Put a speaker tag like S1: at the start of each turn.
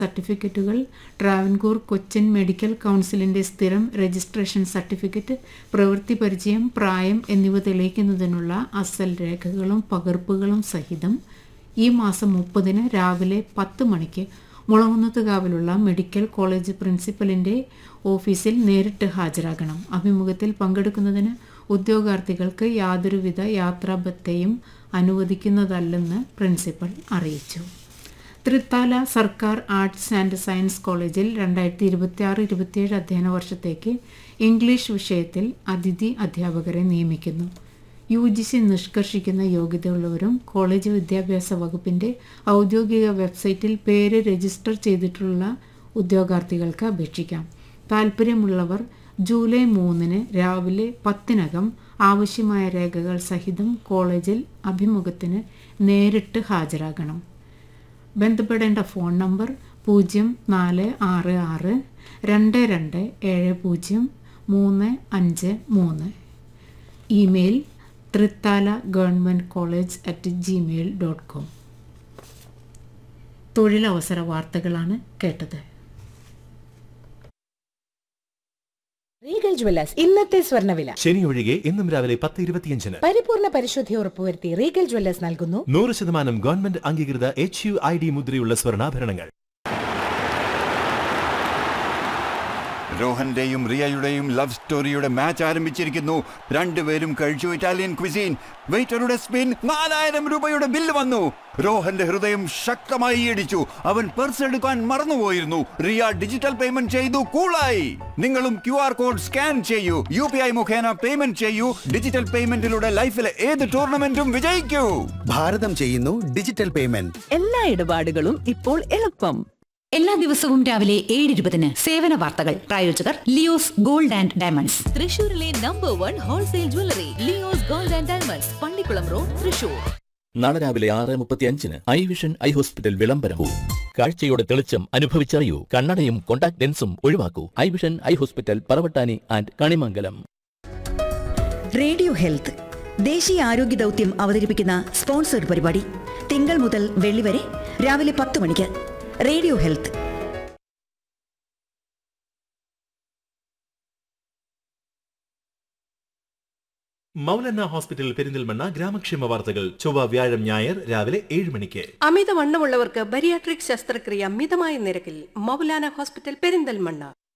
S1: സർട്ടിഫിക്കറ്റുകൾ ട്രാവൻകൂർ കൊച്ചിൻ മെഡിക്കൽ കൗൺസിലിന്റെ സ്ഥിരം രജിസ്ട്രേഷൻ സർട്ടിഫിക്കറ്റ് പ്രവൃത്തി പരിചയം പ്രായം എന്നിവ തെളിയിക്കുന്നതിനുള്ള അസൽ രേഖകളും പകർപ്പുകളും സഹിതം ഈ മാസം മുപ്പതിന് രാവിലെ പത്ത് മണിക്ക് മുളകുന്നത്തുകാവിലുള്ള മെഡിക്കൽ കോളേജ് പ്രിൻസിപ്പലിന്റെ ഓഫീസിൽ നേരിട്ട് ഹാജരാകണം അഭിമുഖത്തിൽ പങ്കെടുക്കുന്നതിന് ഉദ്യോഗാർത്ഥികൾക്ക് യാതൊരുവിധ യാത്രാബത്തെയും അനുവദിക്കുന്നതല്ലെന്ന് പ്രിൻസിപ്പൽ അറിയിച്ചു തൃത്താല സർക്കാർ ആർട്സ് ആൻഡ് സയൻസ് കോളേജിൽ രണ്ടായിരത്തി ഇരുപത്തി ആറ് ഇരുപത്തിയേഴ് അധ്യയന വർഷത്തേക്ക് ഇംഗ്ലീഷ് വിഷയത്തിൽ അതിഥി അധ്യാപകരെ നിയമിക്കുന്നു യു ജി സി നിഷ്കർഷിക്കുന്ന യോഗ്യതയുള്ളവരും കോളേജ് വിദ്യാഭ്യാസ വകുപ്പിന്റെ ഔദ്യോഗിക വെബ്സൈറ്റിൽ പേര് രജിസ്റ്റർ ചെയ്തിട്ടുള്ള ഉദ്യോഗാർത്ഥികൾക്ക് അപേക്ഷിക്കാം താൽപ്പര്യമുള്ളവർ ജൂലൈ മൂന്നിന് രാവിലെ പത്തിനകം ആവശ്യമായ രേഖകൾ സഹിതം കോളേജിൽ അഭിമുഖത്തിന് നേരിട്ട് ഹാജരാകണം ബന്ധപ്പെടേണ്ട ഫോൺ നമ്പർ പൂജ്യം നാല് ആറ് ആറ് രണ്ട് രണ്ട് ഏഴ് പൂജ്യം മൂന്ന് അഞ്ച് മൂന്ന് email Thrithala government college at Gmail dot com തൊഴിലവസര വാർത്തകളാണ് കേട്ടത്
S2: റീഗൽ ജ്വല്ലേഴ്സ് ഇന്നത്തെ സ്വർണ്ണവില
S3: ശനി ഒഴികെ ഇന്നും രാവിലെ പത്ത് ഇരുപത്തിയഞ്ചിന്
S2: പരിപൂർണ പരിശുദ്ധി ഉറപ്പുവരുത്തി റീഗൽ ജ്വല്ലേഴ്സ് നൽകുന്നു
S3: നൂറ് ശതമാനം ഗവൺമെന്റ് അംഗീകൃത എച്ച് യു ഐ ഡി മുദ്രയുള്ള സ്വർണ്ണാഭരണങ്ങൾ
S4: രോഹന്റെയും റിയയുടെയും ലവ് സ്റ്റോറിയുടെ മാച്ച് ആരംഭിച്ചിരിക്കുന്നു രണ്ടുപേരും കഴിച്ചു ഇറ്റാലിയൻ ക്വിസീൻ വെയിറ്ററുടെ സ്പിൻ നാലായിരം രൂപയുടെ ബില്ല് വന്നു രോഹന്റെ ഹൃദയം ശക്തമായി ഇടിച്ചു അവൻ പേഴ്സ് എടുക്കാൻ മറന്നുപോയിരുന്നു റിയ ഡിജിറ്റൽ പേയ്മെന്റ് ചെയ്തു കൂളായി നിങ്ങളും ക്യു ആർ കോഡ് സ്കാൻ ചെയ്യൂ യു പി ഐ മുഖേന പേയ്മെന്റ് ചെയ്യൂ ഡിജിറ്റൽ പേയ്മെന്റിലൂടെ ലൈഫിലെ ഏത് ടൂർണമെന്റും വിജയിക്കൂ
S5: ഭാരതം ചെയ്യുന്നു ഡിജിറ്റൽ പേയ്മെന്റ്
S6: എല്ലാ ഇടപാടുകളും ഇപ്പോൾ എളുപ്പം
S7: എല്ലാ ദിവസവും രാവിലെ ഏഴ് ഇരുപതിന് സേവന വാർത്തകൾ പ്രായോജകർ ലിയോസ് ഗോൾഡ് ആൻഡ് ഡയമണ്ട്സ്
S6: തൃശൂരിലെ number one wholesale jewellery Leo's gold and diamonds Pallikulam road Thrissur
S8: നാളെ രാവിലെ ആറ് മുപ്പത്തി അഞ്ചിന് ഐ വിഷൻ ഐ ഹോസ്പിറ്റൽ വിളംബരവും കാഴ്ചയുടെ തെളിച്ചം അനുഭവിച്ചറിയൂ കണ്ണടയും കോണ്ടാക്ട് ലെൻസും ഒഴിവാക്കൂ eye vision eye hospital Paravattani and Kanimangalam
S9: radio health ദേശീയ ആരോഗ്യ ദൗത്യം അവതരിപ്പിക്കുന്ന സ്പോൺസർഡ് പരിപാടി തിങ്കൾ മുതൽ വെള്ളി വരെ രാവിലെ പത്ത് മണിക്ക് radio health
S3: Moulana hospital Perinthalmanna ഗ്രാമക്ഷേമ വാർത്തകൾ ചൊവ്വ വ്യാഴം ഞായർ രാവിലെ ഏഴ് മണിക്ക്
S10: അമിതവണ്ണമുള്ളവർക്ക് ബരിയാട്രിക് ശസ്ത്രക്രിയ മിതമായ നിരക്കിൽ മൗലാന ഹോസ്പിറ്റൽ പെരിന്തൽമണ്ണ